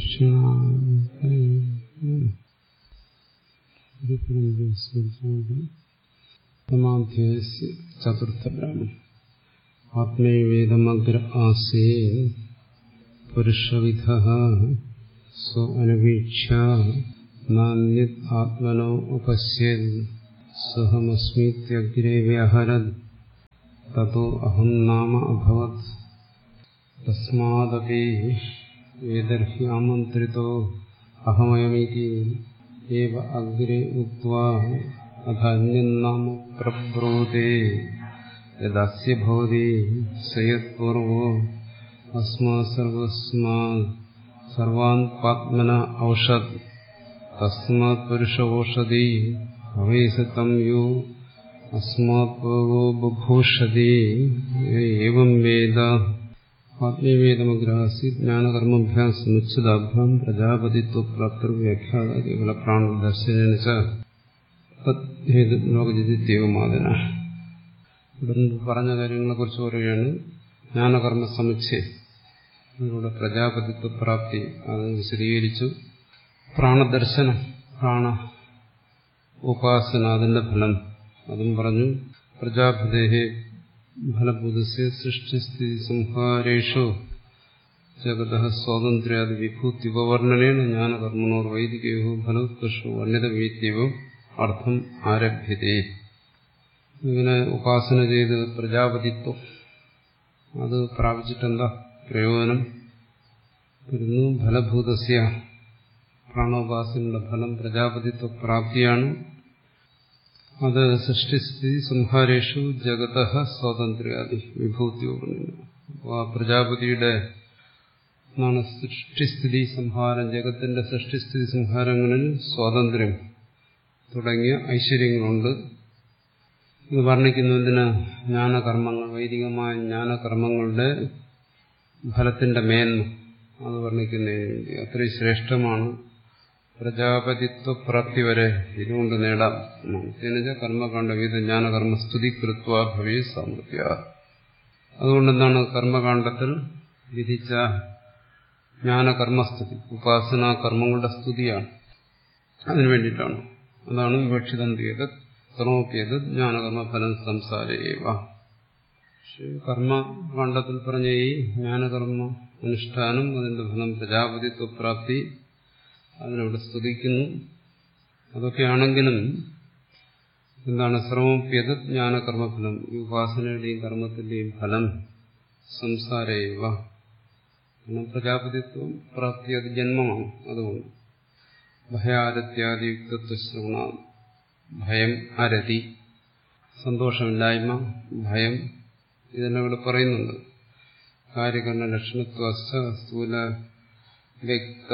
പ്രദക്ഷിണാധ്യായ ചതുർത്ഥ ബ്രാഹ്മൺ ആത്മേവേദമഗ്ര ആസേ പുരുഷവിധ സ്വ അനുവീക്ഷ നാന്യത് ആത്മനോ ഉപശ്യത് സഹമസ്മീത്യഗ്രേ വ്യാഹരത് തതോ അഹം നാമ അഭവത് തസ്മാദപി വേദർഹി ആമന്ത്രിതോ അഹമയമിതി ഏവ അഗ്രേ ഉക്വാ അധന്യന്നാമ പ്രബ്രൂതേ യദസ്യ ഭവതി സയത്പൂർവോ അസ്മാ സർവസ്മാ സർവാൻ പാത്മന ഔഷധ് തസ്മാത് പുരുഷ ഓഷധി ഭവേസതം യോ അസ്മാത് പൂർവോ ബുഭൂഷതി ഏവം വേദ ആത്മീയവേദമഗ്രാസി ജ്ഞാനകർമ്മഭ്യാസമുച്ഛിതാഭ്യാം പ്രജാപതിത്വപ്രാപ്തിർവ്യാഖ്യാത കേവല പ്രാണദർശന ലോകജിത്യവമാതന ഇവിടെ പറഞ്ഞ കാര്യങ്ങളെക്കുറിച്ച് പറയുകയാണ് ജ്ഞാനകർമ്മ സമുച്ചയം അതിലൂടെ പ്രജാപതിത്വപ്രാപ്തി അത് വിശദീകരിച്ചു പ്രാണദർശനം പ്രാണ ഉപാസന അതിന്റെ ഫലം അതും പറഞ്ഞു പ്രജാപതേഹേ ഫലഭൂതസ്യ സൃഷ്ടിസ്ഥിതി സംഹാരേഷു ജഗത സ്വാതന്ത്ര്യാദി വിഭൂത്യുപവർണ്ണനേന ജ്ഞാനകർമ്മണോർ വൈദികയോ ഫലോത്കർഷോ അന്യതമീത്യവും അർത്ഥം ആരഭ്യതേ ഇങ്ങനെ ഉപാസന ചെയ്ത് പ്രജാപതിത്വം അത് പ്രാപിച്ചിട്ടെന്താ പ്രയോജനം വരുന്നു ഫലഭൂതസ്യ പ്രാണോപാസനയുടെ ഫലം പ്രജാപതിത്വ പ്രാപ്തിയാണ് അത് സൃഷ്ടിസ്ഥിതി സംഹാരേഷു ജഗത സ്വാതന്ത്ര്യാദി വിഭൂതി ആ പ്രജാപതിയുടെ എന്നാണ് സൃഷ്ടിസ്ഥിതി സംഹാരം ജഗത്തിന്റെ സൃഷ്ടിസ്ഥിതി സംഹാരങ്ങളിൽ സ്വാതന്ത്ര്യം തുടങ്ങിയ ഐശ്വര്യങ്ങളുണ്ട് ഇത് വർണ്ണിക്കുന്നതിന് ജ്ഞാനകർമ്മങ്ങൾ വൈദികമായ ജ്ഞാനകർമ്മങ്ങളുടെ ഫലത്തിന്റെ മേന്മ അത് വർണ്ണിക്കുന്നതിന് വേണ്ടി അത്രയും ശ്രേഷ്ഠമാണ് പ്രജാപതിത്വപ്രാപ്തി വരെ ഇതുകൊണ്ട് നേടാം എന്നുവെച്ചാൽ കർമ്മകാണ്ഡവിധ ജ്ഞാനകർമ്മ സ്തുതി കൃത്വ ഭവേ സാമൃത്യ അതുകൊണ്ടെന്താണ് കർമ്മകാണ്ഡത്തിൽ വിധിച്ച ജ്ഞാനകർമ്മസ്തുതി ഉപാസനാ കർമ്മങ്ങളുടെ സ്തുതിയാണ് അതിനു വേണ്ടിയിട്ടാണ് അതാണ് വിവക്ഷിതം ചെയ്ത് സർവോപ്യത് ജ്ഞാനകർമ്മ ഫലം സംസാരേവ കർമ്മകാണ്ഡത്തിൽ പറഞ്ഞ ഈ ജ്ഞാനകർമ്മ അനുഷ്ഠാനം അതിന്റെ ഫലം പ്രജാപതിത്വപ്രാപ്തി അതിനവിടെ സ്തുതിക്കുന്നു അതൊക്കെയാണെങ്കിലും എന്താണ് ശ്രമപ്യത ജ്ഞാനകർമ്മഫലം ഈ ഉപാസനയുടെയും കർമ്മത്തിന്റെയും ഫലം സംസാരേവ പ്രജാപതിത്വം പ്രാപ്തി അത് ജന്മമാണ് അതുകൊണ്ട് ഭയാരത്യാദിയുക്തത്വ ശ്രവണ ഭയം അരതി സന്തോഷമില്ലായ്മ ഭയം ഇതെല്ലാം ഇവിടെ പറയുന്നുണ്ട് കാര്യകരണ ലക്ഷണത്വ സ്ഥൂല വ്യക്ത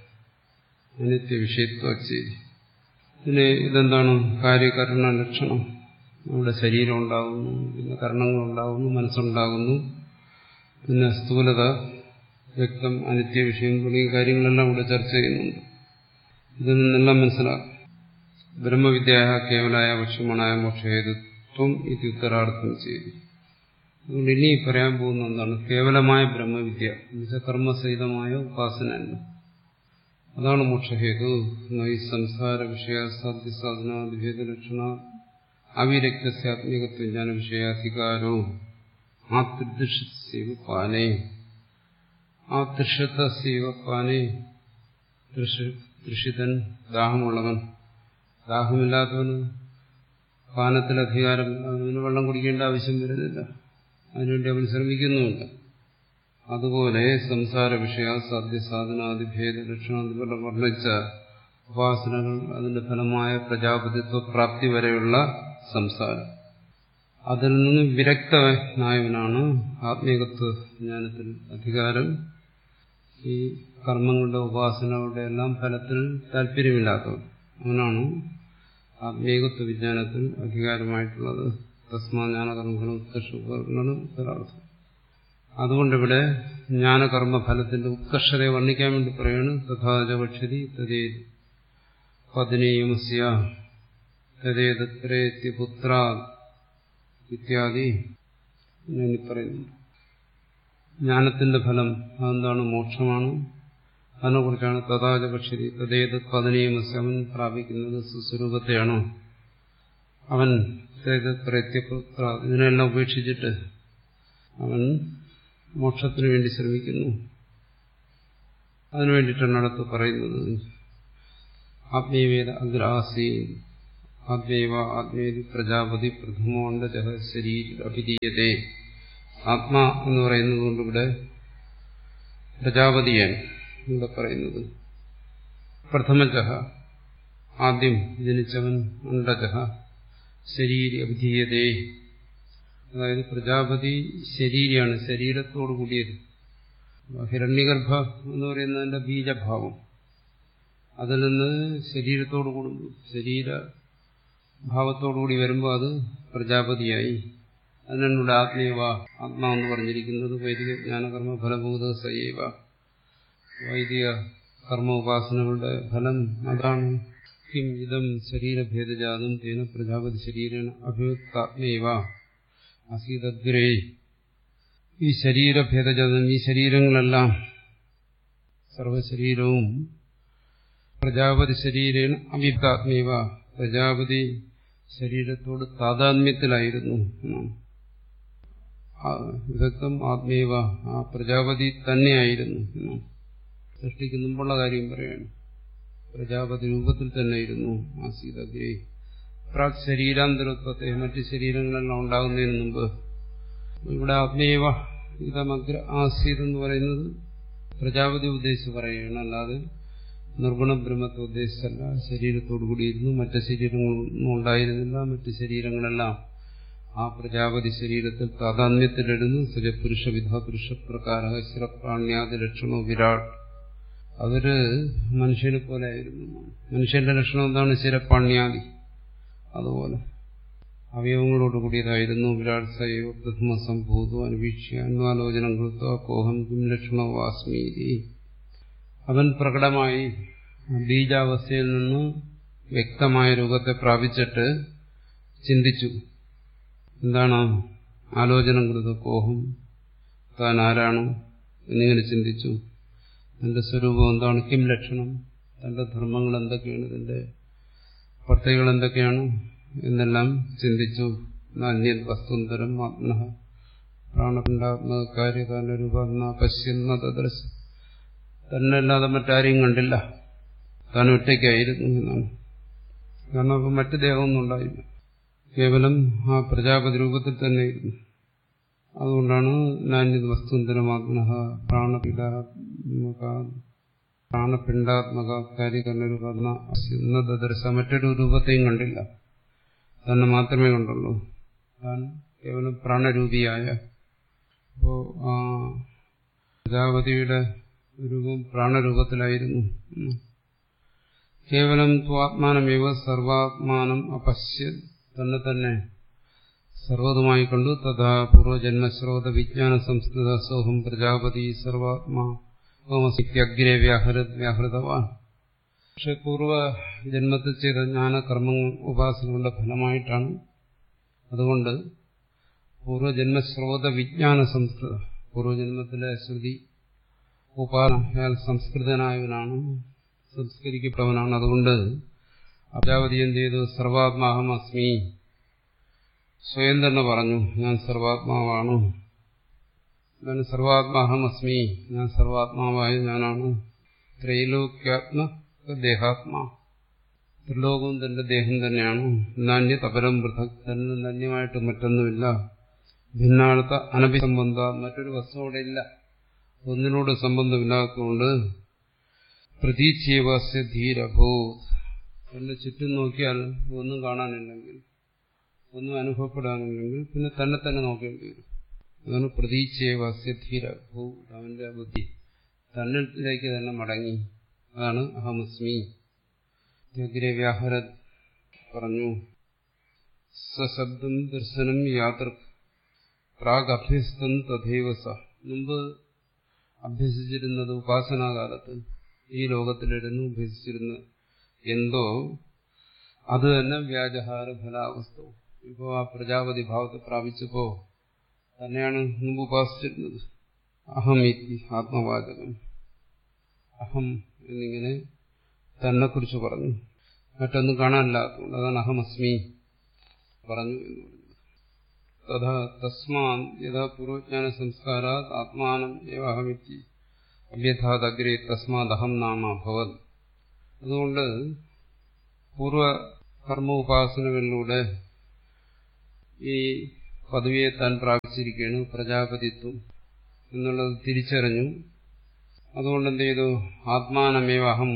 അനിത്യ വിഷയത്വച്ചേരി പിന്നെ ഇതെന്താണ് കാര്യകരണ ലക്ഷണം നമ്മുടെ ശരീരം ഉണ്ടാകുന്നു പിന്നെ കർണങ്ങളുണ്ടാകുന്നു മനസ്സുണ്ടാകുന്നു പിന്നെ സ്ഥൂലത വ്യക്തം അനിത്യ വിഷയം തുടങ്ങിയ കാര്യങ്ങളെല്ലാം ഇവിടെ ചർച്ച ചെയ്യുന്നുണ്ട് ഇതിൽ നിന്നെല്ലാം മനസ്സിലാക്കും ബ്രഹ്മവിദ്യ കേവലായ ഭക്ഷ്യമാണായ മോക്ഷഹേതുത്വം ഇത് ഉത്തരാർത്ഥം ചെയ്തു അതുകൊണ്ട് ഇനി പറയാൻ പോകുന്ന എന്താണ് കേവലമായ ബ്രഹ്മവിദ്യ എന്നുവെച്ചാൽ കർമ്മസഹിതമായ ഉപാസന തന്നെ അതാണ് മോക്ഷഹേതു ഈ സംസാര വിഷയ സാധ്യ സാധനാദിഭേദലക്ഷണ അവിരക്തസ്യാത്മികത്വ ജ്ഞാന വിഷയാധികാരോ ആ തൃദൃശീവ പാനേ ആ തൃഷത്തീവ പാനേ തൃഷിതൻ ദാഹമുള്ളവൻ ദാഹമില്ലാത്തവന് പാനത്തിൽ അധികാരം അവന് വെള്ളം കുടിക്കേണ്ട ആവശ്യം വരുന്നില്ല അതിനുവേണ്ടി അവൻ ശ്രമിക്കുന്നുമില്ല അതുപോലെ സംസാര വിഷയ സാധ്യ സാധനാദിഭേദ ലക്ഷണാദികളെ വർണ്ണിച്ച ഉപാസനകൾ അതിന്റെ ഫലമായ പ്രജാപതിത്വ പ്രാപ്തി വരെയുള്ള സംസാരം അതിൽ നിന്ന് വിരക്തനായവനാണ് ആത്മീകത്വ ജ്ഞാനത്തിൽ അധികാരം ഈ കർമ്മങ്ങളുടെ ഉപാസനകളുടെ എല്ലാം ഫലത്തിൽ താല്പര്യമില്ലാത്തവൻ അവനാണ് ആത്മീകത്വ വിജ്ഞാനത്തിൽ അധികാരമായിട്ടുള്ളത് തസ്മാ ജ്ഞാനകർമ്മഫലം ഉത്കർഷമാണ് ഉത്തരാർത്ഥം അതുകൊണ്ടിവിടെ ജ്ഞാനകർമ്മ ഫലത്തിന്റെ ഉത്കർഷതയെ വർണ്ണിക്കാൻ വേണ്ടി പറയാണ് തഥാചപക്ഷതി തതേ പതിനീയമസ്യ തതേതത്രേത്യ പുത്ര ഇത്യാദി ഞാൻ പറയുന്നു ജ്ഞാനത്തിന്റെ ഫലം അതെന്താണ് മോക്ഷമാണ് അതിനെക്കുറിച്ചാണ് തഥാച പക്ഷി തദ്ദേത് പതനീയമസ് അവൻ പ്രാപിക്കുന്നത് സുസ്വരൂപത്തെയാണോ അവൻ പ്രത്യപുത്ര ഇതിനെല്ലാം ഉപേക്ഷിച്ചിട്ട് അവൻ മോക്ഷത്തിനു വേണ്ടി ശ്രമിക്കുന്നു അതിനു വേണ്ടിയിട്ടാണ് അടുത്ത് പറയുന്നത് ആത്മീയവേദ അഗ്രാസി ആത്മേവ ആത്മേതി പ്രജാപതി പ്രഥമോണ്ടജ ശരീര അഭിധീയതേ ആത്മാ എന്ന് പറയുന്നത് കൊണ്ട് ഇവിടെ പ്രജാപതിയാണ് ഇവിടെ പറയുന്നത് പ്രഥമജ ആദ്യം ജനിച്ചവൻ അണ്ടജ ശരീര അഭിധീയതേ അതായത് പ്രജാപതി ശരീരമാണ് ശരീരത്തോടു കൂടിയത് ഹിരണ്യഗർഭ എന്ന് പറയുന്നതിന്റെ ബീജഭാവം അതിൽ നിന്ന് ശരീരത്തോടു കൂടുന്നു ശരീര ഭാവത്തോടുകൂടി വരുമ്പോൾ അത് പ്രജാപതിയായി അതിനാണ് ഇവിടെ ആത്മീയവ ആത്മാവെന്ന് പറഞ്ഞിരിക്കുന്നത് വൈദിക ജ്ഞാനകർമ്മ ഫലഭൂത സൈവ വൈദിക കർമ്മ ഉപാസനകളുടെ ഫലം അതാണ് കിം ഇതം ശരീരഭേദജാതം തേന പ്രജാപതി ശരീരേണ അഭിയുക്താത്മേവ അസീതഗ്രേ ഈ ശരീരഭേദജാതം ഈ ശരീരങ്ങളെല്ലാം സർവശരീരവും പ്രജാപതി ശരീരേണ അഭിയുക്താത്മേവ പ്രജാപതി ശരീരത്തോട് താതാത്മ്യത്തിലായിരുന്നു വിദഗ്ധം ആത്മീയവ ആ പ്രജാപതി തന്നെയായിരുന്നു സൃഷ്ടിക്ക് മുമ്പുള്ള കാര്യം പറയാണ് പ്രജാപതി രൂപത്തിൽ തന്നെയായിരുന്നു ആ സീതഗ്രേ പ്രാക് ശരീരാന്തരത്വത്തെ മറ്റ് ശരീരങ്ങളെല്ലാം ഉണ്ടാകുന്നതിന് മുമ്പ് ഇവിടെ ആത്മീയവ ഇതമഗ്ര ആസീത് എന്ന് പറയുന്നത് പ്രജാപതി ഉദ്ദേശിച്ച് പറയുകയാണ് അല്ലാതെ നിർഗുണ ബ്രഹ്മത്തെ ഉദ്ദേശിച്ചല്ല ശരീരത്തോടു കൂടിയിരുന്നു മറ്റ് ശരീരങ്ങളൊന്നും ഉണ്ടായിരുന്നില്ല മറ്റ് ശരീരങ്ങളെല്ലാം ആ പ്രജാപതി ശരീരത്തിൽ താതാത്മ്യത്തിലിടുന്നു പുരുഷ വിധ പുരുഷ പ്രകാര ശിരപ്രാണ്യാദി ലക്ഷണോ വിരാട് അതൊരു മനുഷ്യനെ പോലെ ആയിരുന്നു മനുഷ്യന്റെ ലക്ഷണം എന്താണ് ശിരപ്പാണ്യാദി അതുപോലെ അവയവങ്ങളോട് കൂടിയതായിരുന്നു വിരാട് സയോ പ്രഥമ സംഭൂതോ അനുവീക്ഷ്യ അന്വാലോചനം കൃത്വ കോഹം കിം ലക്ഷണോ വാസ്മീതി അവൻ പ്രകടമായി ബീജാവസ്ഥയിൽ നിന്ന് വ്യക്തമായ രൂപത്തെ പ്രാപിച്ചിട്ട് ചിന്തിച്ചു എന്താണ് ആലോചനം കൃത കോഹം താൻ ആരാണ് എന്നിങ്ങനെ ചിന്തിച്ചു തന്റെ സ്വരൂപം എന്താണ് കിം ലക്ഷണം തന്റെ ധർമ്മങ്ങൾ എന്തൊക്കെയാണ് ഇതിന്റെ പ്രത്യേകകൾ എന്തൊക്കെയാണ് എന്നെല്ലാം ചിന്തിച്ചു നാന്യത് വസ്തുന്തരം ആത്മന പ്രാണപിണ്ടാത്മക കാര്യകാല രൂപ പശ്യുന്ന തദ്രശ തന്നല്ലാതെ മറ്റാരെയും കണ്ടില്ല താൻ ഒറ്റയ്ക്കായിരുന്നു എന്നാണ് കാരണം അപ്പം മറ്റു ദേഹമൊന്നും ഉണ്ടായില്ല കേവലം ആ പ്രജാപതി രൂപത്തിൽ തന്നെയായിരുന്നു അതുകൊണ്ടാണ് നാന്യത് വസ്തുന്തരമാത്മന പ്രാണപീഡാത്മക പ്രാണപിണ്ടാത്മക കാര്യകരണ ദർശ മറ്റൊരു രൂപത്തെയും കണ്ടില്ല തന്നെ മാത്രമേ കണ്ടുള്ളൂ താൻ കേവലം പ്രാണരൂപിയായ അപ്പോ ആ പ്രജാപതിയുടെ രൂപം പ്രാണരൂപത്തിലായിരുന്നു കേവലം ത്വാത്മാനമേവ സർവാത്മാനം അപശ്യ തന്നെ തന്നെ സർവതുമായി കണ്ടു തഥാ പൂർവജന്മശ്രോത വിജ്ഞാന സംസ്കൃത സോഹം പ്രജാപതി സർവാത്മാ ഓമസിത്യഗ്രേ വ്യാഹൃത് വ്യാഹൃതവാൻ പക്ഷെ പൂർവ ജന്മത്തിൽ ചെയ്ത ജ്ഞാനകർമ്മങ്ങൾ ഉപാസനകളുടെ ഫലമായിട്ടാണ് അതുകൊണ്ട് പൂർവജന്മശ്രോത വിജ്ഞാന സംസ്കൃത പൂർവജന്മത്തിലെ ശ്രുതി ഉപാസനയാൽ സംസ്കൃതനായവനാണ് സംസ്കരിക്കപ്പെട്ടവനാണ് അതുകൊണ്ട് പ്രജാപതി എന്ത് ചെയ്തു സർവാത്മാഹം അസ്മി സ്വയം തന്നെ പറഞ്ഞു ഞാൻ സർവാത്മാവാണ് ഞാൻ സർവാത്മാഹം അസ്മി ഞാൻ സർവാത്മാവായ ഞാനാണ് ത്രൈലോക്യാത്മ ദേഹാത്മാ ത്രിലോകവും തന്റെ ദേഹം തന്നെയാണ് നാന്യ തപരം പൃഥക് തന്നെ ധന്യമായിട്ട് മറ്റൊന്നുമില്ല ഭിന്നാർത്ഥ അനഭിസംബന്ധ മറ്റൊരു വസ്തു അവിടെ ഇല്ല ഒന്നിനോട് സംബന്ധമില്ലാത്തതുകൊണ്ട് പ്രതീക്ഷേവാസ്യ ധീരഭൂ എന്റെ ചുറ്റും നോക്കിയാൽ ഒന്നും കാണാനില്ലെങ്കിൽ ഒന്നും അനുഭവപ്പെടാനില്ലെങ്കിൽ പിന്നെ തന്നെ തന്നെ നോക്കേണ്ടി വരും അതാണ് പ്രതീക്ഷേവാസ്യ ധീരഭൂ അവന്റെ ബുദ്ധി തന്നിലേക്ക് തന്നെ മടങ്ങി അതാണ് അഹമസ്മി അഗ്രെ വ്യാഹര പറഞ്ഞു സശബ്ദം ദർശനം യാത്ര പ്രാഗ് അഭ്യസ്തം തഥൈവ സ മുമ്പ് അഭ്യസിച്ചിരുന്നത് ഉപാസനാകാലത്ത് ഈ ലോകത്തിലിരുന്ന് അഭ്യസിച്ചിരുന്ന എന്തോ അത് തന്നെ വ്യാജഹാര ഫലാവസ്ഥ ഇപ്പോ ആ പ്രജാപതി ഭാവത്തെ പ്രാപിച്ചപ്പോ തന്നെയാണ് മുമ്പ് ഉപാസിച്ചിരുന്നത് അഹമീതി ആത്മവാചകം അഹം എന്നിങ്ങനെ തന്നെ കുറിച്ച് പറഞ്ഞു മറ്റൊന്നും കാണാനില്ലാത്തതുകൊണ്ട് അതാണ് അഹമസ്മി പറഞ്ഞു എന്ന് പറഞ്ഞു തഥാ തസ്മാ യഥാ പൂർവജ്ഞാന സംസ്കാരാത് ആത്മാനം ഏവഹമിത്തി അവ്യഥാദഗ്രേ തസ്മാദഹം നാമ അഭവത് അതുകൊണ്ട് പൂർവ കർമ്മ ഉപാസനകളിലൂടെ ഈ പദവിയെ താൻ പ്രാപിച്ചിരിക്കുകയാണ് പ്രജാപതിത്വം എന്നുള്ളത് തിരിച്ചറിഞ്ഞു അതുകൊണ്ട് എന്ത് ചെയ്തു ആത്മാനമേവ അഹം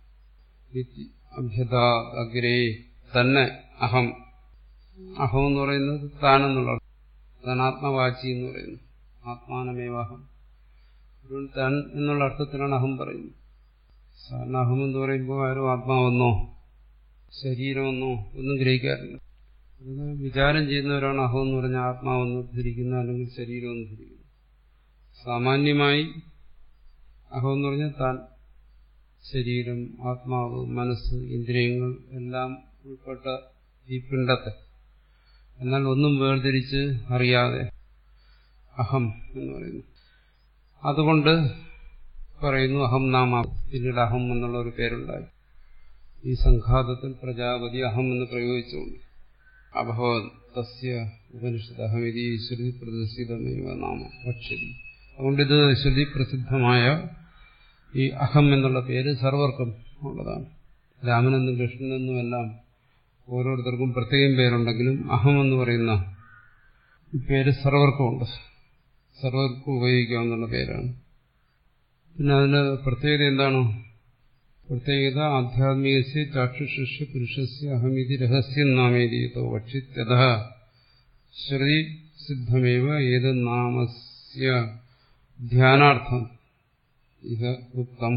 അഭ്യത അഗ്രേ തന്നെ അഹം അഹം എന്ന് പറയുന്നത് താനെന്നുള്ള താൻ ആത്മവാചി എന്ന് പറയുന്നു ആത്മാനമേവാഹം അതുകൊണ്ട് താൻ എന്നുള്ള അർത്ഥത്തിലാണ് അഹം പറയുന്നത് സാധാരണ അഹം എന്ന് പറയുമ്പോൾ ആരും ആത്മാവെന്നോ ശരീരമെന്നോ ഒന്നും ഗ്രഹിക്കാറില്ല അത് വിചാരം ചെയ്യുന്നവരാണ് അഹം എന്ന് പറഞ്ഞ ആത്മാവെന്ന് ധരിക്കുന്ന അല്ലെങ്കിൽ ശരീരമെന്ന് ധരിക്കുന്നത് സാമാന്യമായി അഹം എന്ന് പറഞ്ഞാൽ താൻ ശരീരം ആത്മാവ് മനസ്സ് ഇന്ദ്രിയങ്ങൾ എല്ലാം ഉൾപ്പെട്ട ഈ പിണ്ടത്തെ എന്നാൽ ഒന്നും വേർതിരിച്ച് അറിയാതെ അഹം എന്ന് പറയുന്നു അതുകൊണ്ട് പറയുന്നു അഹം നാമ പിന്നീട് അഹം എന്നുള്ള ഒരു പേരുണ്ടായി ഈ സംഘാതത്തിൽ പ്രജാപതി അഹം എന്ന് പ്രയോഗിച്ചുകൊണ്ട് അഭവത് തസ്യ ഉപനിഷത്ത് അഹമിതി ശ്രുതി പ്രദർശിതമേവ നാമ ഭക്ഷതി അതുകൊണ്ട് ഇത് ശ്രുതി പ്രസിദ്ധമായ ഈ അഹം എന്നുള്ള പേര് സർവർക്കും ഉള്ളതാണ് രാമനെന്നും കൃഷ്ണനെന്നും എല്ലാം ഓരോരുത്തർക്കും പ്രത്യേകം പേരുണ്ടെങ്കിലും അഹം എന്ന് പറയുന്ന ഈ പേര് സർവർക്കുമുണ്ട് സർവർക്കും ഉപയോഗിക്കാവുന്ന പേരാണ് പിന്നെ അതിന്റെ പ്രത്യേകത എന്താണ് പ്രത്യേകത ആധ്യാത്മികസ്യ ചാക്ഷുഷസ്യ പുരുഷസ്യ അഹമിതി രഹസ്യം നാമേതിയതോ വക്ഷിത്യത ശ്രുതി സിദ്ധമേവ ഏത് നാമസ്യ ധ്യാനാർത്ഥം ഇഹ ഉക്തം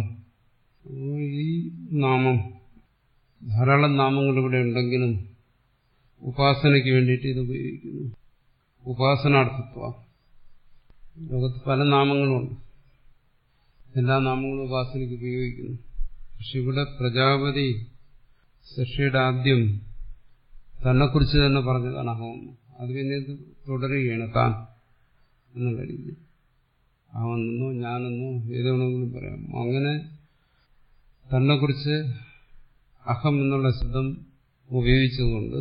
ഈ നാമം ധാരാളം നാമങ്ങൾ ഇവിടെ ഉണ്ടെങ്കിലും ഉപാസനയ്ക്ക് വേണ്ടിയിട്ട് ഇത് ഉപയോഗിക്കുന്നു ഉപാസനാർത്ഥത്വ ലോകത്ത് പല നാമങ്ങളുമുണ്ട് എല്ലാ നാമങ്ങളും ഉപാസനയ്ക്ക് ഉപയോഗിക്കുന്നു പക്ഷെ ഇവിടെ പ്രജാപതി സൃഷ്ടിയുടെ ആദ്യം തന്നെക്കുറിച്ച് തന്നെ പറഞ്ഞതാണ് അഹം അത് പിന്നെ ഇത് തുടരുകയാണ് താൻ എന്നുള്ള രീതി അവനെന്നോ ഞാനെന്നോ ഏതാണെങ്കിലും പറയാം അങ്ങനെ തന്നെക്കുറിച്ച് അഹം എന്നുള്ള ശബ്ദം ഉപയോഗിച്ചതുകൊണ്ട്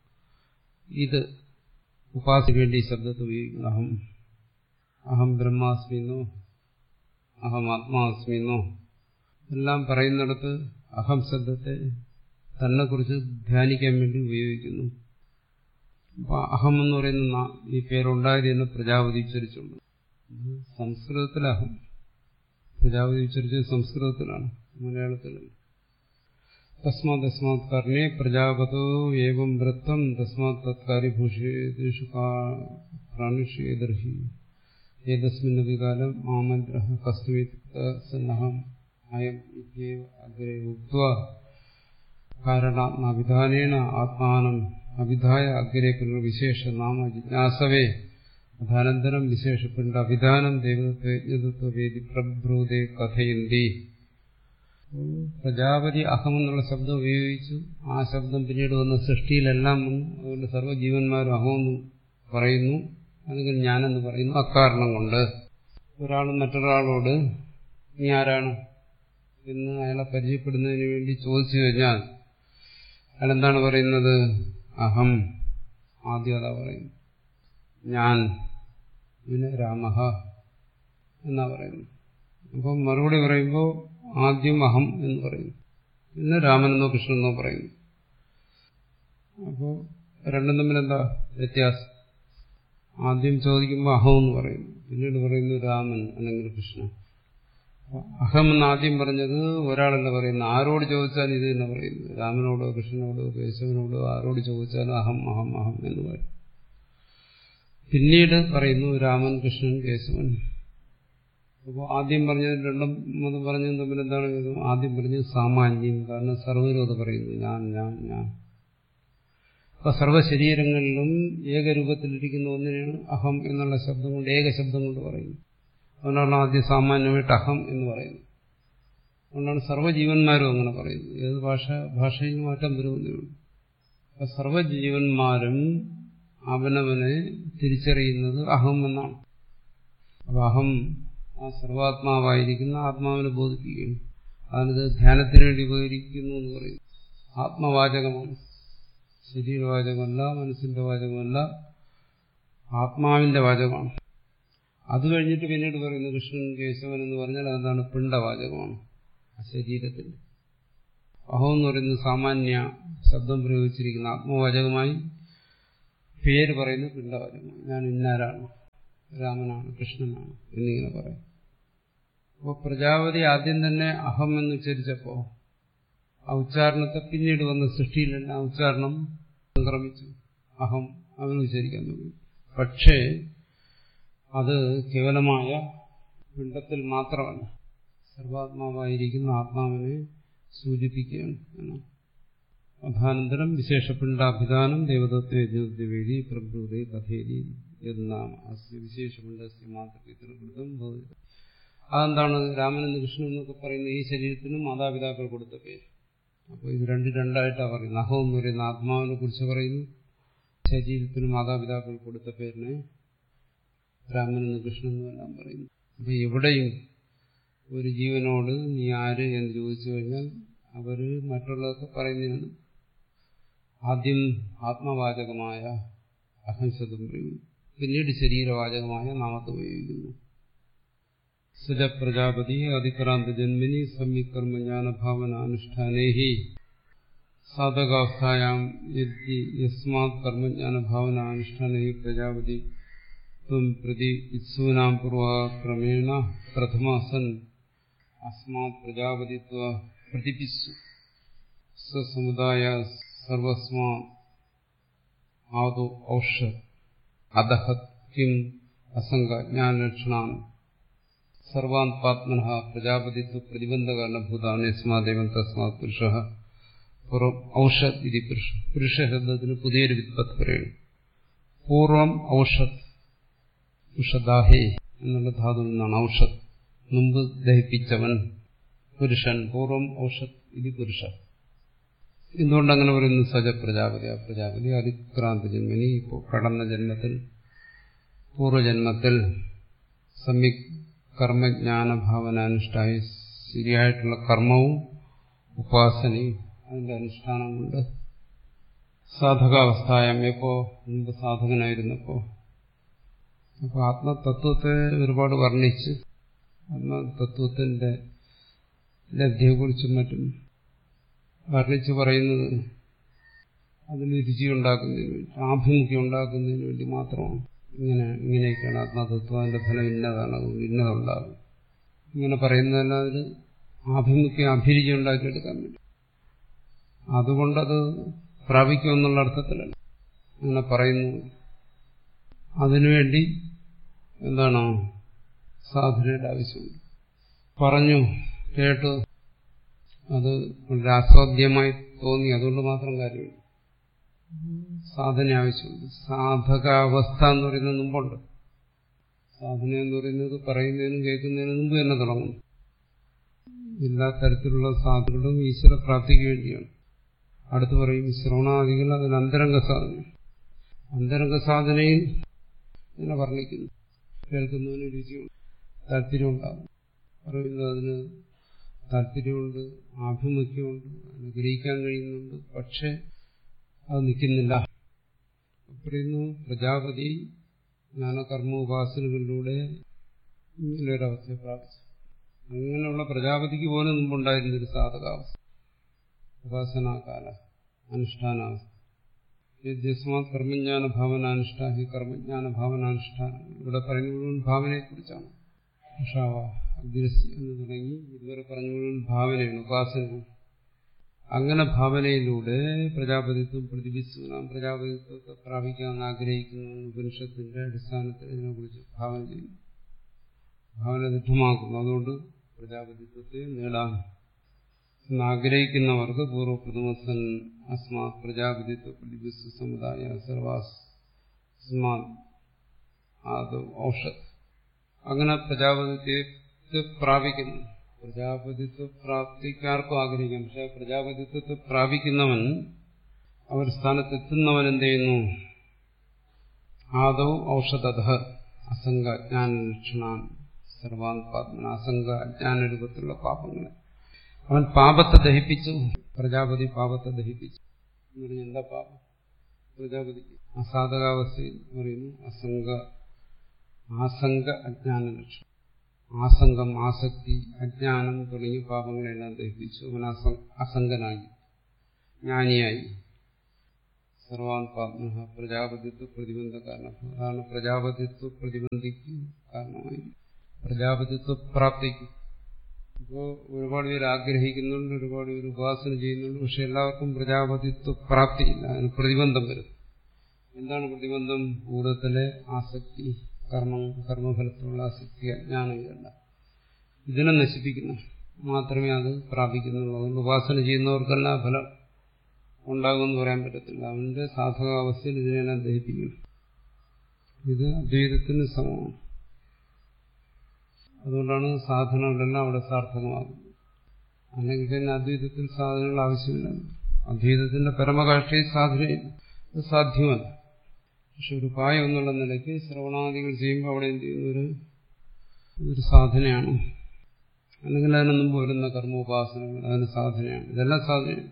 ഇത് ഉപാസിക്ക് വേണ്ടി ഈ ശബ്ദത്തെ ഉപയോഗിക്കുന്നു അഹം അഹം ബ്രഹ്മാസ്മിന്നോ അഹം ആത്മാസ്മിന്നോ എല്ലാം പറയുന്നിടത്ത് അഹം ശബ്ദത്തെ തന്നെക്കുറിച്ച് ധ്യാനിക്കാൻ വേണ്ടി ഉപയോഗിക്കുന്നു അപ്പൊ അഹം എന്ന് പറയുന്ന ഈ പേരുണ്ടായത് എന്ന് പ്രജാപതി ഉച്ചരിച്ചുണ്ട് സംസ്കൃതത്തിലെ അഹം പ്രജാപതി ഉച്ചരിച്ചത് സംസ്കൃതത്തിലാണ് മലയാളത്തിലല്ല തസ്മാത് തസ്മാത് കർണേ പ്രജാപതോ ഏവം വൃത്തം തസ്മാത് തത്കാര്യഭൂഷേഷു പ്രാണിഷേദർഹി ഏതസ്മിന്നപി കാലം ആമന്ത്ര കസ്തുമിത്തസന്നഹം അയം ഇത്യേവ അഗ്രേ ഉക്ത്വ കാരണാത്മാവിധാനേന ആത്മാനം അവിധായ അഗ്രേ പുനർവിശേഷ നാമ ജിജ്ഞാസവേ അഥാനന്തരം വിശേഷപ്പെട്ട അവിധാനം ദേവതത്വവേദി പ്രബ്രൂതേ കഥയന്തി പ്രജാപതി അഹം എന്നുള്ള ശബ്ദം ഉപയോഗിച്ചു ആ ശബ്ദം പിന്നീട് വന്ന സൃഷ്ടിയിലെല്ലാം വന്നു അതുകൊണ്ട് സർവ്വജീവന്മാരും അഹമെന്ന് പറയുന്നു അല്ലെങ്കിൽ ഞാനെന്ന് പറയുന്നു അക്കാരണം കൊണ്ട് ഒരാൾ മറ്റൊരാളോട് നീ ആരാണ് എന്ന് അയാളെ പരിചയപ്പെടുന്നതിന് വേണ്ടി ചോദിച്ചു കഴിഞ്ഞാൽ അയാൾ എന്താണ് പറയുന്നത് അഹം ആദ്യം അതാ പറയുന്നു ഞാൻ പിന്നെ രാമഹ എന്നാ പറയുന്നു അപ്പം മറുപടി പറയുമ്പോൾ ആദ്യം അഹം എന്ന് പറയുന്നു പിന്നെ രാമനെന്നോ കൃഷ്ണനെന്നോ പറയുന്നു അപ്പോൾ രണ്ടും തമ്മിൽ എന്താ വ്യത്യാസം ആദ്യം ചോദിക്കുമ്പോൾ അഹം എന്ന് പറയുന്നു പിന്നീട് പറയുന്നു രാമൻ അല്ലെങ്കിൽ കൃഷ്ണൻ അഹം എന്ന് ആദ്യം പറഞ്ഞത് ഒരാളല്ല പറയുന്നത് ആരോട് ചോദിച്ചാൽ ഇത് തന്നെ പറയുന്നു രാമനോടോ കൃഷ്ണനോടോ കേശവനോടോ ആരോട് ചോദിച്ചാലും അഹം അഹം അഹം എന്ന് പറയും പിന്നീട് പറയുന്നു രാമൻ കൃഷ്ണൻ കേശവൻ അപ്പോൾ ആദ്യം പറഞ്ഞത് രണ്ടും മൂന്നും പറഞ്ഞതും തമ്മിൽ എന്താണ് ആദ്യം പറഞ്ഞത് സാമാന്യം കാരണം സർവ്വരും അത് പറയുന്നു ഞാൻ ഞാൻ ഞാൻ അപ്പൊ സർവ്വശരീരങ്ങളിലും ഏകരൂപത്തിലിരിക്കുന്ന ഒന്നിനെയാണ് അഹം എന്നുള്ള ശബ്ദം കൊണ്ട് ഏക ശബ്ദം കൊണ്ട് പറയുന്നത് അതുകൊണ്ടാണ് ആദ്യം സാമാന്യമായിട്ട് അഹം എന്ന് പറയുന്നത് അതുകൊണ്ടാണ് സർവ്വജീവന്മാരും അങ്ങനെ പറയുന്നത് ഏത് ഭാഷ ഭാഷയിൽ മാറ്റം വരുമെന്നുള്ളൂ അപ്പൊ സർവ്വജീവന്മാരും അവനവനെ തിരിച്ചറിയുന്നത് അഹം എന്നാണ് അപ്പൊ അഹം ആ സർവാത്മാവായിരിക്കുന്ന ആത്മാവിനെ ബോധിപ്പിക്കുകയും അതിനത് ധ്യാനത്തിന് വേണ്ടി ഉപകരിക്കുന്നു എന്ന് പറയുന്നു ആത്മവാചകമാണ് ശരീരവാചകമല്ല മനസ്സിന്റെ വാചകമല്ല ആത്മാവിന്റെ വാചകമാണ് അത് കഴിഞ്ഞിട്ട് പിന്നീട് പറയുന്നു കൃഷ്ണൻ കേശവൻ എന്ന് പറഞ്ഞാൽ അതാണ് പിണ്ടവാചകമാണ് ആ ശരീരത്തിൽ അഹോ എന്ന് പറയുന്നത് സാമാന്യ ശബ്ദം പ്രയോഗിച്ചിരിക്കുന്ന ആത്മവാചകമായി പേര് പറയുന്ന പിണ്ടവാചകമാണ് ഞാൻ ഇന്നാരാണ് രാമനാണ് കൃഷ്ണനാണ് എന്നിങ്ങനെ പറയും അപ്പോൾ പ്രജാപതി ആദ്യം തന്നെ അഹം എന്ന് ഉച്ചരിച്ചപ്പോ ആ ഉച്ചാരണത്തെ പിന്നീട് വന്ന സൃഷ്ടിയിലെല്ലാം ആ ഉച്ചാരണം സംക്രമിച്ചു അഹം അവൻ ഉച്ചരിക്കാൻ തുടങ്ങി പക്ഷേ അത് കേവലമായ പിണ്ടത്തിൽ മാത്രമല്ല സർവാത്മാവായിരിക്കുന്ന ആത്മാവിനെ സൂചിപ്പിക്കുകയാണ് എന്നാണ് അധാനന്തരം വിശേഷപിണ്ടാഭിധാനം ദേവതത്വ യജ്ഞോദ്യവേദി പ്രഭൃതി കഥേരി എന്നാം അസ്യ വിശേഷപിണ്ടസ്യ മാത്രം ഭവതി അതെന്താണ് രാമൻ എന്ന് കൃഷ്ണൻ എന്നൊക്കെ പറയുന്ന ഈ ശരീരത്തിന് മാതാപിതാക്കൾ കൊടുത്ത പേര് അപ്പോൾ ഇത് രണ്ട് രണ്ടായിട്ടാണ് പറയുന്നത് അഹം എന്ന് പറയുന്ന ആത്മാവിനെ കുറിച്ച് പറയുന്നു ശരീരത്തിന് മാതാപിതാക്കൾ കൊടുത്ത പേരിനെ രാമൻ എന്ന് കൃഷ്ണൻ എന്നെല്ലാം പറയുന്നു അപ്പൊ എവിടെയും ഒരു ജീവനോട് നീ ആര് എന്ന് ചോദിച്ചു കഴിഞ്ഞാൽ അവര് മറ്റുള്ളതൊക്കെ പറയുന്നതിന് ആദ്യം ആത്മവാചകമായ അഹംശതം പറയുന്നു പിന്നീട് ശരീരവാചകമായ നാമത്തെ ഉപയോഗിക്കുന്നു സുജ പ്രജാപതി അതിക്രാന്ത ജന്മിനി സമ്യകർമ്മജ്ഞാന ഭാവന അനുഷ്ഠാനേഹി സാധകാവസ്ഥായാം യസ്മാത് കർമ്മജ്ഞാന ഭാവന അനുഷ്ഠാനേഹി പ്രജാപതി ത്വം പ്രതി ഇത്സൂനാം പൂർവക്രമേണ പ്രഥമ സൻ അസ്മാത് പ്രജാപതിത്വ പ്രതിപിസ്സു സ്വസമുദായ സർവസ്മാ ആദോ ഔഷ അദഹത് കിം അസംഗജ്ഞാനലക്ഷണാൻ സർവാൻ പാത്മന പ്രജാപതിത്വ പ്രതിബന്ധകാരണഭൂതാണ് യസ്മാദേവൻ തസ്മാത് പുരുഷ പൂർവം ഔഷത് ഇത് പുരുഷ പുരുഷ ശബ്ദത്തിന് പുതിയൊരു വിത്പത്ത് പറയുന്നു പൂർവം ഔഷത് ഉഷദാഹേ എന്നുള്ള ധാതുവിൽ നിന്നാണ് ഔഷത് മുമ്പ് ദഹിപ്പിച്ചവൻ പുരുഷൻ പൂർവം ഔഷത് ഇത് പുരുഷ എന്തുകൊണ്ട് അങ്ങനെ പറയുന്നു സജ പ്രജാപതി ആ പ്രജാപതി അതിക്രാന്ത ജന്മനി ഇപ്പോൾ കടന്ന ജന്മത്തിൽ പൂർവജന്മത്തിൽ സമ്യക് കർമ്മജ്ഞാനഭാവനാനുഷ്ഠായി ശരിയായിട്ടുള്ള കർമ്മവും ഉപാസനയും അതിന്റെ അനുഷ്ഠാനം കൊണ്ട് സാധകാവസ്ഥായം എപ്പോ മുമ്പ് സാധകനായിരുന്നപ്പോ അപ്പൊ ആത്മതത്വത്തെ ഒരുപാട് വർണ്ണിച്ച് ആത്മതത്വത്തിന്റെ ലബ്ധിയെക്കുറിച്ചും മറ്റും വർണ്ണിച്ച് പറയുന്നത് അതിന് രുചി ഉണ്ടാക്കുന്നതിന് വേണ്ടി ആഭിമുഖ്യം ഉണ്ടാക്കുന്നതിന് വേണ്ടി മാത്രമാണ് ഇങ്ങനെ ഇങ്ങനെയൊക്കെയാണ് ആത്മതത്വം അതിന്റെ ഫലം ഇന്നതാണ് അതുകൊണ്ട് ഇന്നതുണ്ടാകും ഇങ്ങനെ പറയുന്നതല്ല അതിന് ആഭിമുഖ്യം അഭിരുചി ഉണ്ടാക്കിയെടുക്കാൻ വേണ്ടി അതുകൊണ്ടത് പ്രാപിക്കുമെന്നുള്ള അർത്ഥത്തിലല്ല അങ്ങനെ പറയുന്നു അതിനുവേണ്ടി എന്താണ് സാധനയുടെ ആവശ്യമുണ്ട് പറഞ്ഞു കേട്ടു അത് വളരെ ആസ്വാദ്യമായി തോന്നി അതുകൊണ്ട് മാത്രം കാര്യമില്ല സാധന ആവശ്യമുണ്ട് സാധകാവസ്ഥ എന്ന് പറയുന്നത് മുമ്പുണ്ട് സാധന എന്ന് പറയുന്നത് പറയുന്നതിനും കേൾക്കുന്നതിനും മുമ്പ് തന്നെ തുടങ്ങുന്നു എല്ലാ തരത്തിലുള്ള സാധനകളും ഈശ്വര പ്രാപ്തിക്ക് വേണ്ടിയാണ് അടുത്ത് പറയും ശ്രവണാദികൾ അതിന് അന്തരംഗ സാധന അന്തരംഗ സാധനയിൽ ഇങ്ങനെ വർണ്ണിക്കുന്നു കേൾക്കുന്നതിന് രുചിയുണ്ട് താല്പര്യമുണ്ടാകും പറയുന്നത് അതിന് താല്പര്യമുണ്ട് ആഭിമുഖ്യമുണ്ട് അതിന് ഗ്രഹിക്കാൻ കഴിയുന്നുണ്ട് പക്ഷെ അത് നിൽക്കുന്നില്ല പറയുന്നു പ്രജാപതി ജ്ഞാനകർമ്മ ഉപാസനകളിലൂടെ ഇങ്ങനൊരവസ്ഥയെ പ്രാപിച്ചു അങ്ങനെയുള്ള പ്രജാപതിക്ക് പോലും മുമ്പുണ്ടായിരുന്നൊരു സാധകാവസ്ഥ ഉപാസനാകാല അനുഷ്ഠാനാവസ്ഥ യസ്മാത് കർമ്മജ്ഞാന ഭാവനാനുഷ്ഠാഹി കർമ്മജ്ഞാന ഭാവനാനുഷ്ഠാനം ഇവിടെ പറയുന്ന മുഴുവൻ ഭാവനയെക്കുറിച്ചാണ് ഉഷാവ അഗ്രസി എന്ന് തുടങ്ങി ഇതുവരെ പറഞ്ഞ മുഴുവൻ ഭാവനയാണ് ഉപാസനയാണ് അങ്ങനെ ഭാവനയിലൂടെ പ്രജാപതിത്വം പ്രതിപിച്ചു നാം പ്രജാപതിത്വത്തെ പ്രാപിക്കാൻ ആഗ്രഹിക്കുന്നു ഉപനിഷത്തിന്റെ അടിസ്ഥാനത്തിൽ ഇതിനെക്കുറിച്ച് ഭാവന ചെയ്യുന്നു ഭാവന ദൃഢമാക്കുന്നു അതുകൊണ്ട് പ്രജാപതിത്വത്തെ നേടാൻ എന്നാഗ്രഹിക്കുന്നവർക്ക് പൂർവ്വപ്രഥമസൻ അസ്മാ പ്രജാപതിത്വ പ്രതിപിച്ചു സമുദായ സർവാസ്മാ അത് ഔഷധ് അങ്ങനെ പ്രജാപതിത്വത്തെ പ്രാപിക്കുന്നു പ്രജാപതിത്വ പ്രാപ്തിക്കാർക്കും ആഗ്രഹിക്കാം പക്ഷെ പ്രജാപതിത്വത്തെ പ്രാപിക്കുന്നവൻ അവർ സ്ഥാനത്തെത്തുന്നവൻ എന്ത് ചെയ്യുന്നു ആദൗ ഔഷധ അസംഗ അജ്ഞാന ലക്ഷണാൻ സർവാൻ പാത്മന അസംഗ അജ്ഞാന രൂപത്തിലുള്ള പാപങ്ങളെ അവൻ പാപത്തെ ദഹിപ്പിച്ചു പ്രജാപതി പാപത്തെ ദഹിപ്പിച്ചു എന്ന് പറഞ്ഞാൽ എന്താ പാപം പ്രജാപതിക്ക് അസാധകാവസ്ഥയിൽ പറയുന്നു അസംഗ ആസംഗ അജ്ഞാന ലക്ഷണം ആസംഗം ആസക്തി അജ്ഞാനം തുടങ്ങിയ പാപങ്ങളെല്ലാം ദഹിപ്പിച്ചു അവൻ അസംഗനായി ജ്ഞാനിയായി സർവാൻ പാത്മ പ്രജാപതിത്വ പ്രതിബന്ധ കാരണം അതാണ് പ്രജാപതിത്വ പ്രതിബന്ധിക്ക് കാരണമായി പ്രജാപതിത്വ പ്രാപ്തിക്ക് ഇപ്പോൾ ഒരുപാട് പേര് ആഗ്രഹിക്കുന്നുണ്ട് ഒരുപാട് പേര് ഉപാസന ചെയ്യുന്നുണ്ട് പക്ഷെ എല്ലാവർക്കും പ്രജാപതിത്വ പ്രാപ്തിയില്ല അതിന് പ്രതിബന്ധം വരും എന്താണ് പ്രതിബന്ധം ഭൂതത്തിലെ ആസക്തി കർമ്മം കർമ്മഫലത്തിലുള്ള ആസക്തി അജ്ഞാനം ഇതല്ല ഇതിനെ നശിപ്പിക്കുന്നു മാത്രമേ അത് പ്രാപിക്കുന്നുള്ളൂ അതുകൊണ്ട് ഉപാസന ചെയ്യുന്നവർക്കെല്ലാം ഫലം ഉണ്ടാകുമെന്ന് പറയാൻ പറ്റത്തില്ല അവന്റെ സാധകാവസ്ഥയിൽ ഇതിനെല്ലാം ദഹിപ്പിക്കും ഇത് അദ്വൈതത്തിന് സമമാണ് അതുകൊണ്ടാണ് സാധനങ്ങളെല്ലാം അവിടെ സാർത്ഥകമാകുന്നത് അല്ലെങ്കിൽ പിന്നെ അദ്വൈതത്തിൽ സാധനങ്ങൾ ആവശ്യമില്ല അദ്വൈതത്തിന്റെ പരമകാഷ്ഠയിൽ സാധനയില്ല അത് സാധ്യമല്ല പക്ഷെ ഒരു ഉപായം എന്നുള്ള നിലയ്ക്ക് ശ്രവണാദികൾ ചെയ്യുമ്പോൾ അവിടെ എന്ത് ചെയ്യുന്ന ഒരു ഒരു സാധനയാണ് അല്ലെങ്കിൽ അതിന് മുമ്പ് വരുന്ന കർമ്മോപാസനകൾ അതിന് സാധനയാണ് ഇതെല്ലാം സാധനയാണ്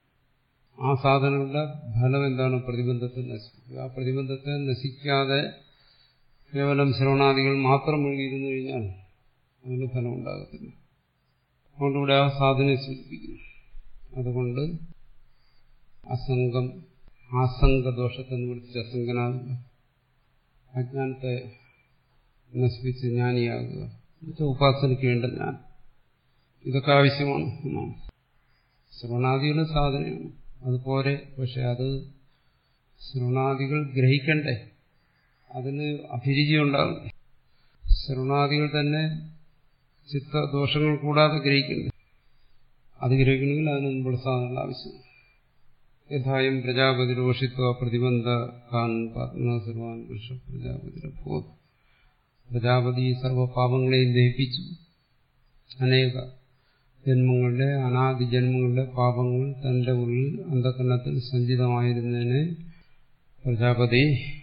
ആ സാധനങ്ങളുടെ ഫലം എന്താണ് പ്രതിബന്ധത്തെ നശിപ്പിക്കുക ആ പ്രതിബന്ധത്തെ നശിക്കാതെ കേവലം ശ്രവണാദികൾ മാത്രം മുഴുകിയിരുന്നു കഴിഞ്ഞാൽ അതിന് ഫലം ഉണ്ടാകത്തില്ല അതുകൊണ്ട് ഇവിടെ ആ സാധനയെ സൂചിപ്പിക്കുന്നു അതുകൊണ്ട് അസംഗം ആസംഗദോഷത്തെ നിവർത്തിച്ച് അസംഗനാകുക അജ്ഞാനത്തെ നശിപ്പിച്ച് ജ്ഞാനിയാകുക എന്നുവെച്ചാൽ ഉപാസനയ്ക്ക് വേണ്ട ഞാൻ ഇതൊക്കെ ആവശ്യമാണ് എന്നാണ് ശ്രവണാദികളും സാധനയാണ് അതുപോലെ പക്ഷെ അത് ശ്രവണാദികൾ ഗ്രഹിക്കണ്ടേ അതിന് അഭിരുചി ഉണ്ടാകും ശ്രവണാദികൾ തന്നെ ചിത്തദോഷങ്ങൾ കൂടാതെ ഗ്രഹിക്കണ്ടേ അത് ഗ്രഹിക്കണമെങ്കിൽ അതിന് മുമ്പുള്ള സാധനങ്ങൾ ആവശ്യമാണ് യഥായം പ്രജാപതി രോഷിത്വ പ്രതിബന്ധ കാൻ പാത്മ സർവാൻ പുരുഷ പ്രജാപതി പ്രജാപതി സർവപാപങ്ങളെയും ദഹിപ്പിച്ചു അനേക ജന്മങ്ങളുടെ അനാദി ജന്മങ്ങളുടെ പാപങ്ങൾ തന്റെ ഉള്ളിൽ അന്ധകരണത്തിൽ സഞ്ചിതമായിരുന്നതിനെ പ്രജാപതി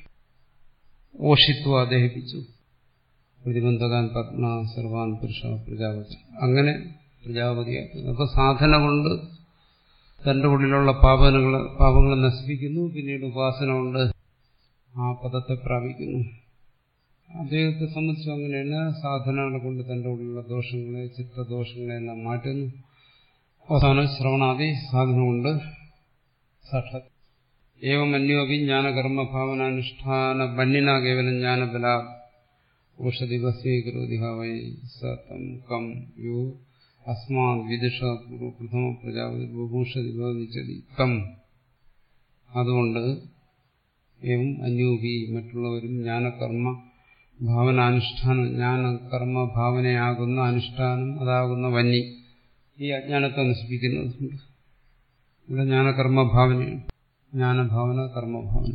ഓഷിത്വ ദഹിപ്പിച്ചു പ്രതിബന്ധകാൻ പത്മ സർവാൻ പുരുഷ പ്രജാപതി അങ്ങനെ പ്രജാപതിയാക്കുന്നു അപ്പൊ സാധന കൊണ്ട് തന്റെ ഉള്ളിലുള്ള പാപനങ്ങൾ പാപങ്ങളെ നശിപ്പിക്കുന്നു പിന്നീട് ഉപാസന കൊണ്ട് ആ പദത്തെ പ്രാപിക്കുന്നു അദ്ദേഹത്തെ സംബന്ധിച്ച് അങ്ങനെയല്ല സാധനകളെ കൊണ്ട് തന്റെ ഉള്ളിലുള്ള ദോഷങ്ങളെ ചിത്തദോഷങ്ങളെല്ലാം മാറ്റുന്നു അവസാനം ശ്രവണാദി സാധന കൊണ്ട് സാക്ഷാത് ഏവം അന്യോപി ജ്ഞാനകർമ്മ ഭാവനാനുഷ്ഠാന ബന്യന കേവലം ജ്ഞാനബല ഔഷധി ഭസ്മീകരോതി വൈ സതം കം യോ അസ്മാത് വിദുഷ പ്രഥമ പ്രജാപതി ബഭൂഷതി ഭവിച്ചതി തം അതുകൊണ്ട് ഏവം അന്യൂപി മറ്റുള്ളവരും ജ്ഞാനകർമ്മ ഭാവനാനുഷ്ഠാനം ജ്ഞാന കർമ്മ ഭാവനയാകുന്ന അനുഷ്ഠാനം അതാകുന്ന വന്നി ഈ അജ്ഞാനത്തെ നശിപ്പിക്കുന്നുണ്ട് ഇവിടെ ജ്ഞാനകർമ്മ ഭാവനയാണ് ജ്ഞാനഭാവന കർമ്മഭാവന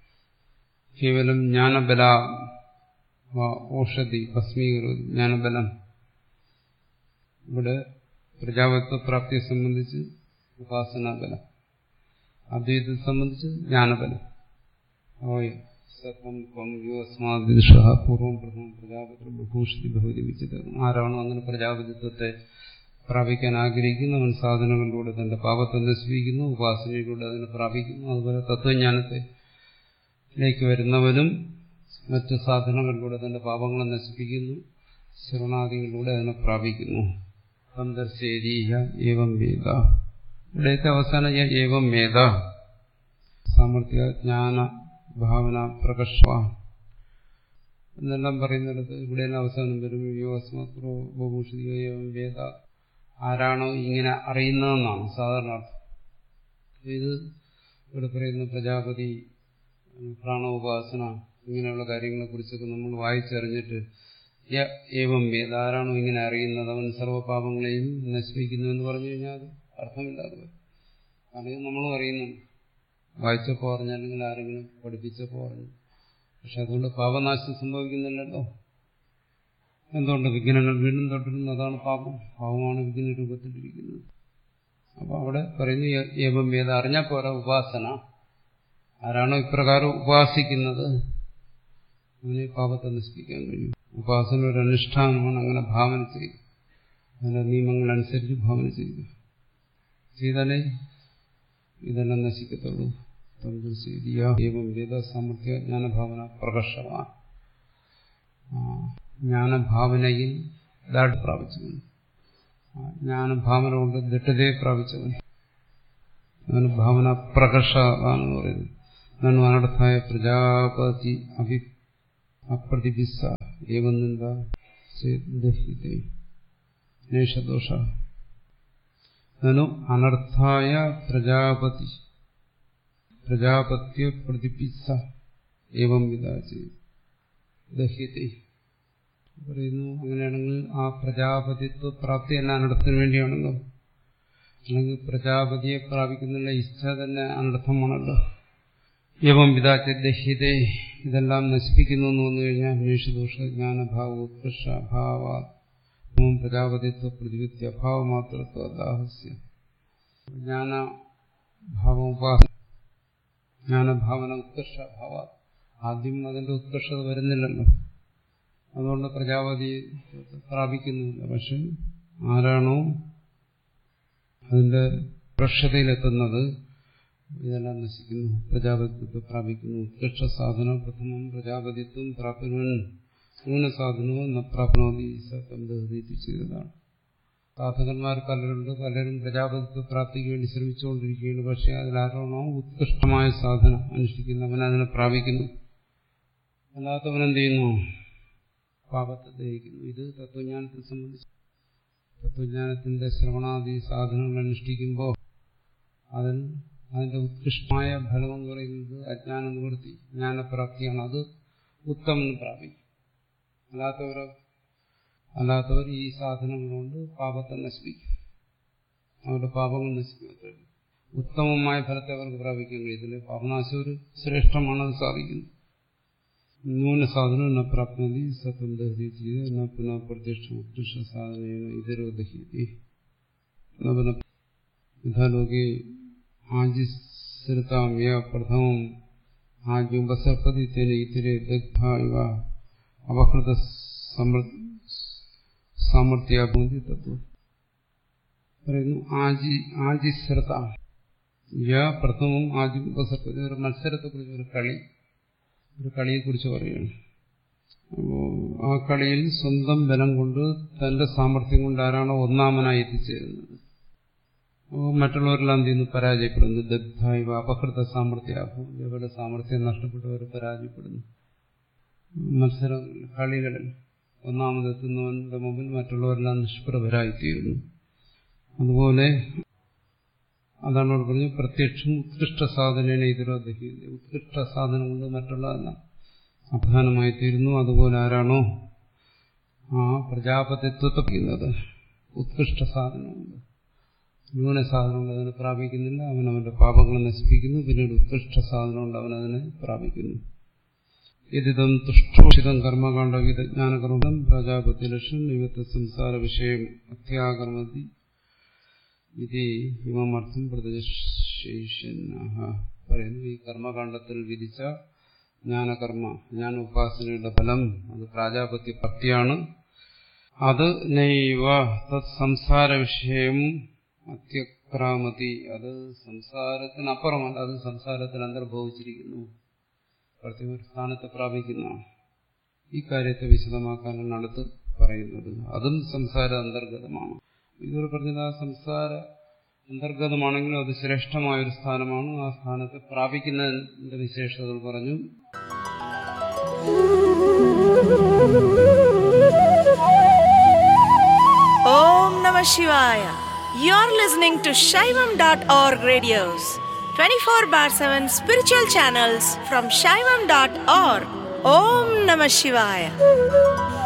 കേവലം ജ്ഞാനബല ഔഷധി ഭസ്മീകരോധി ജ്ഞാനബലം ഇവിടെ പ്രജാപത്വ പ്രാപ്തിയെ സംബന്ധിച്ച് ഉപാസനാബലം അദ്വൈതത്തെ സംബന്ധിച്ച് ജ്ഞാനബലം സത്വം ത്വം യോ അസ്മാദിഷ പൂർവം പ്രഥമം പ്രജാപതി ബഹൂഷതി ഭവതി വിചിത ആരാണോ അങ്ങനെ പ്രജാപതിത്വത്തെ പ്രാപിക്കാൻ ആഗ്രഹിക്കുന്നവൻ സാധനങ്ങളിലൂടെ തന്റെ പാപത്തെ നശിപ്പിക്കുന്നു ഉപാസനയിലൂടെ അതിനെ പ്രാപിക്കുന്നു അതുപോലെ തത്വജ്ഞാനത്തെ ലേക്ക് വരുന്നവനും മറ്റു സാധനങ്ങളിലൂടെ തന്റെ പാപങ്ങളെ നശിപ്പിക്കുന്നു ശ്രവണാദികളിലൂടെ അതിനെ പ്രാപിക്കുന്നു സന്ദർശേരീഹ ഏവം വേദ ഇവിടേക്ക് അവസാനം ഏവം വേദ സാമർഥ്യ ജ്ഞാന ഭാവന പ്രകർഷ എന്നെല്ലാം പറയുന്നിടത്ത് ഇവിടെ അവസാനം വരും യുവസ്മത്രോ ബഹുഷി വേദ ആരാണോ ഇങ്ങനെ അറിയുന്നതെന്നാണ് സാധാരണ അർത്ഥം ഇത് ഇവിടെ പറയുന്ന പ്രജാപതി പ്രാണോപാസന ഇങ്ങനെയുള്ള കാര്യങ്ങളെ കുറിച്ചൊക്കെ നമ്മൾ വായിച്ചറിഞ്ഞിട്ട് ഏവം വേദ ആരാണോ ഇങ്ങനെ അറിയുന്നത് അവൻ സർവ്വപാപങ്ങളെയും നശിപ്പിക്കുന്നു എന്ന് പറഞ്ഞു കഴിഞ്ഞാൽ അത് അർത്ഥമില്ലാതെ വരും കാരണം ഇത് നമ്മളും അറിയുന്നുണ്ട് വായിച്ചപ്പോൾ പറഞ്ഞു അല്ലെങ്കിൽ ആരെങ്കിലും പഠിപ്പിച്ചപ്പോൾ പറഞ്ഞു പക്ഷെ അതുകൊണ്ട് പാപനാശം സംഭവിക്കുന്നില്ലല്ലോ എന്തുകൊണ്ട് വിഘ്നങ്ങൾ വീണ്ടും തുടരുന്നു അതാണ് പാപം പാപമാണ് വിഘ്ന രൂപത്തിലിരിക്കുന്നത് അപ്പൊ അവിടെ പറയുന്നു ഏവം വേദ അറിഞ്ഞാൽ പോരാ ഉപാസന ആരാണോ ഇപ്രകാരം ഉപാസിക്കുന്നത് അവനെ പാപത്തെ നശിപ്പിക്കാൻ കഴിയും ഉപാസന ഒരു അനുഷ്ഠാനമാണ് അങ്ങനെ ഭാവന ചെയ്യും അതിന്റെ നിയമങ്ങളനുസരിച്ച് ഭാവന ചെയ്യുക ചെയ്താലേ ഇതെല്ലാം നശിക്കത്തുള്ളൂ ഏവം വേദ സാമർഥ്യ ജ്ഞാനഭാവന പ്രകർഷമാണ് ജ്ഞാനഭാവനയിൽ ദാഡ് പ്രാപിച്ചവൻ ജ്ഞാനഭാവന കൊണ്ട് ദട്ടതയെ പ്രാപിച്ചവൻ അതാണ് ഭാവന പ്രകർഷ എന്ന് പറയുന്നത് അതാണ് അനർത്ഥായ പ്രജാപതി അഭി അപ്രതിബിസ ഏവം നിന്ദ നേഷദോഷ നനു അനർത്ഥായ പ്രജാപതി പ്രജാപത്യ പ്രതിപിസ ഏവം വിധാചി ദഹ്യത്തെ പറയുന്നു അങ്ങനെയാണെങ്കിൽ ആ പ്രജാപതിത്വ പ്രാപ്തി എല്ലാം അനർത്ഥത്തിന് വേണ്ടിയാണല്ലോ അല്ലെങ്കിൽ പ്രജാപതിയെ പ്രാപിക്കുന്നുള്ള ഇച്ഛ തന്നെ അനർത്ഥമാണല്ലോ യവം വിധാച്ച ദഹ്യതേ ഇതെല്ലാം നശിപ്പിക്കുന്നു എന്ന് വന്നു കഴിഞ്ഞാൽ മേഷദോഷ ജ്ഞാനഭാവ ഉത്കർഷ അഭാവ പ്രജാപതിത്വ പ്രതിവിധ്യ അഭാവ മാത്രത്വ ദാഹസ്യ ജ്ഞാനഭാവ ഉപാസന ജ്ഞാനഭാവന ഉത്കർഷ അഭാവ ആദ്യം അതിന്റെ ഉത്കർഷത വരുന്നില്ലല്ലോ അതുകൊണ്ട് പ്രജാപതി പ്രാപിക്കുന്നില്ല പക്ഷെ ആരാണോ അതിന്റെ പ്രക്ഷതയിലെത്തുന്നത് ഇതെല്ലാം നശിക്കുന്നു പ്രജാപതിത്വം പ്രാപിക്കുന്നു ഉത്കൃഷ്ട സാധന പ്രഥമം പ്രജാപതിത്വം പ്രാപ്നുവൻ ന്യൂന സാധനവും ന പ്രാപ്നോതി സതം ചെയ്തതാണ് സാധകന്മാർ പലരുണ്ട് പലരും പ്രജാപതിത്വ പ്രാപ്തിക്ക് വേണ്ടി ശ്രമിച്ചുകൊണ്ടിരിക്കുകയാണ് പക്ഷെ അതിലാരാണോ ഉത്കൃഷ്ടമായ സാധന അനുഷ്ഠിക്കുന്നവൻ അതിനെ പ്രാപിക്കുന്നു അല്ലാത്തവൻ എന്ത് ചെയ്യുന്നു പാപത്തെ ദഹിക്കുന്നു ഇത് തത്വജ്ഞാനത്തെ സംബന്ധിച്ച് തത്വജ്ഞാനത്തിന്റെ ശ്രവണാദി സാധനങ്ങൾ അനുഷ്ഠിക്കുമ്പോൾ അതിൽ അതിന്റെ ഉത്കൃഷ്ടമായ ഫലം എന്ന് പറയുന്നത് അജ്ഞാന നിവൃത്തി ജ്ഞാനപ്രാപ്തിയാണ് അത് ഉത്തമം പ്രാപിക്കും അല്ലാത്തവരോ അല്ലാത്തവർ ഈ സാധനങ്ങൾ കൊണ്ട് പാപത്തെ നശിപ്പിക്കും അവരുടെ പാപങ്ങൾ നശിപ്പിക്കും ഉത്തമമായ ഫലത്തെ അവർക്ക് പ്രാപിക്കാൻ കഴിയത്തില്ല പാപനാശം ഒരു ശ്രേഷ്ഠമാണത് സാധിക്കുന്നത് ന്യൂന സാധനം ന പ്രാപ്തി സത്വം ദഹതി ചെയ്ത് ന പുനഃ പ്രത്യക്ഷ ഉത്കൃഷ്ട സാധന ഇതരോ ദഹ്യതി യഥാലോകെ ആജിശ്രിതാമ്യ പ്രഥമം ആജുംബസർപ്പതി തേന ഇതരെ ദഗ്ധ ഇവ അപഹൃത സാമർഥ്യാഭൂതി തത്വം പറയുന്നു ആജി ആജിശ്രത യ പ്രഥമം ആജുംബസർപ്പതി ഒരു മത്സരത്തെക്കുറിച്ച് ഒരു കളി ഒരു കളിയെക്കുറിച്ച് പറയുകയാണ് അപ്പോൾ ആ കളിയിൽ സ്വന്തം ബലം കൊണ്ട് തന്റെ സാമർഥ്യം കൊണ്ട് ആരാണോ ഒന്നാമനായി എത്തിച്ചേരുന്നത് അപ്പോൾ മറ്റുള്ളവരെല്ലാം എന്ത് ചെയ്യുന്നു പരാജയപ്പെടുന്നു ദഗ്ധായ അപഹൃത സാമർഥ്യാഭം ഇവരുടെ സാമർഥ്യം നഷ്ടപ്പെട്ടവർ പരാജയപ്പെടുന്നു മത്സരം കളികളിൽ ഒന്നാമതെത്തുന്നവന്റെ മുമ്പിൽ മറ്റുള്ളവരെല്ലാം നിഷ്പ്രഭരായിത്തീരുന്നു അതുപോലെ അതാണ് അവിടെ പറഞ്ഞു പ്രത്യക്ഷം ഉത്കൃഷ്ട സാധനേന ഇതിലോ ദഹിക്കുന്നത് ഉത്കൃഷ്ട സാധനം കൊണ്ട് മറ്റുള്ളതെല്ലാം അപ്രധാനമായി തീരുന്നു അതുപോലെ ആരാണോ ആ പ്രജാപതിത്വത്തെ ചെയ്യുന്നത് ഉത്കൃഷ്ട സാധനമുണ്ട് ന്യൂന സാധനമുണ്ട് അതിനെ പ്രാപിക്കുന്നില്ല അവൻ അവന്റെ പാപങ്ങളെ നശിപ്പിക്കുന്നു പിന്നീട് ഉത്കൃഷ്ട സാധനമുണ്ട് അവൻ അതിനെ പ്രാപിക്കുന്നു യതിദം തുഷ്ടോഷിതം കർമ്മകാണ്ഡ വിജ്ഞാനകർമ്മം പ്രജാപതി ലക്ഷ്യം നിമിത്ത സംസാര വിഷയം അത്യാകർമ്മതി ഇത് ഹിമമർത്ഥം പ്രതിശേഷ്യനാഹ പറയുന്നു ഈ കർമ്മകാണ്ഡത്തിൽ വിധിച്ച ജ്ഞാനകർമ്മ ജ്ഞാന ഉപാസനയുടെ ഫലം അത് പ്രാജാപത്യ ഭക്തിയാണ് അത് നൈവ തത് സംസാര വിഷയം അത്യക്രാമതി അത് സംസാരത്തിനപ്പുറമല്ല അത് സംസാരത്തിൽ അന്തർഭവിച്ചിരിക്കുന്നു പ്രത്യേക ഒരു സ്ഥാനത്തെ പ്രാപിക്കുന്നതാണ് ഈ കാര്യത്തെ വിശദമാക്കാനാണ് അടുത്ത് പറയുന്നത് അതും സംസാര അന്തർഗതമാണ് ഇതുവരെ പറഞ്ഞത് ആ സംസാര അന്തർഗതമാണെങ്കിലും അത് ശ്രേഷ്ഠമായ ഒരു സ്ഥാനമാണ് ആ സ്ഥാനത്തെ പ്രാപിക്കുന്നതിന്റെ വിശേഷതകൾ പറഞ്ഞു Om Namah Shivaya. You're listening to Shaivam.org radios, 24 bar 7 spiritual channels from Shaivam.org. Om Namah Shivaya.